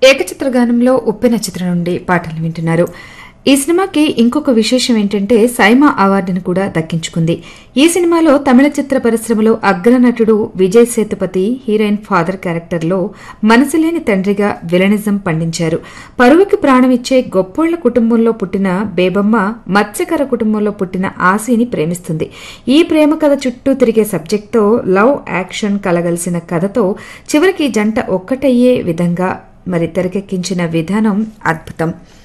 ఏకచిత్రగానంలో ఉప్పెన చిత్రం నుండి పాటలు వింటున్నారు ఈ సినిమాకి ఇంకొక విశేషం ఏంటంటే సైమా అవార్డును కూడా దక్కించుకుంది ఈ సినిమాలో తమిళ చిత్ర పరిశ్రమలో అగ్రనటుడు విజయ్ సేతుపతి హీరోయిన్ ఫాదర్ క్యారెక్టర్లో మనసులేని తండ్రిగా విలనిజం పండించారు పరువుకి ప్రాణమిచ్చే గొప్పోళ్ల కుటుంబంలో పుట్టిన బేబమ్మ మత్స్యకర కుటుంబంలో పుట్టిన ఆశీని ప్రేమిస్తుంది ఈ ప్రేమ కథ చుట్టూ తిరిగే సబ్జెక్ట్తో లవ్ యాక్షన్ కలగలిసిన కథతో చివరికి జంట ఒక్కటయ్యే విధంగా మరి తెరకెక్కించిన విధానం అద్భుతం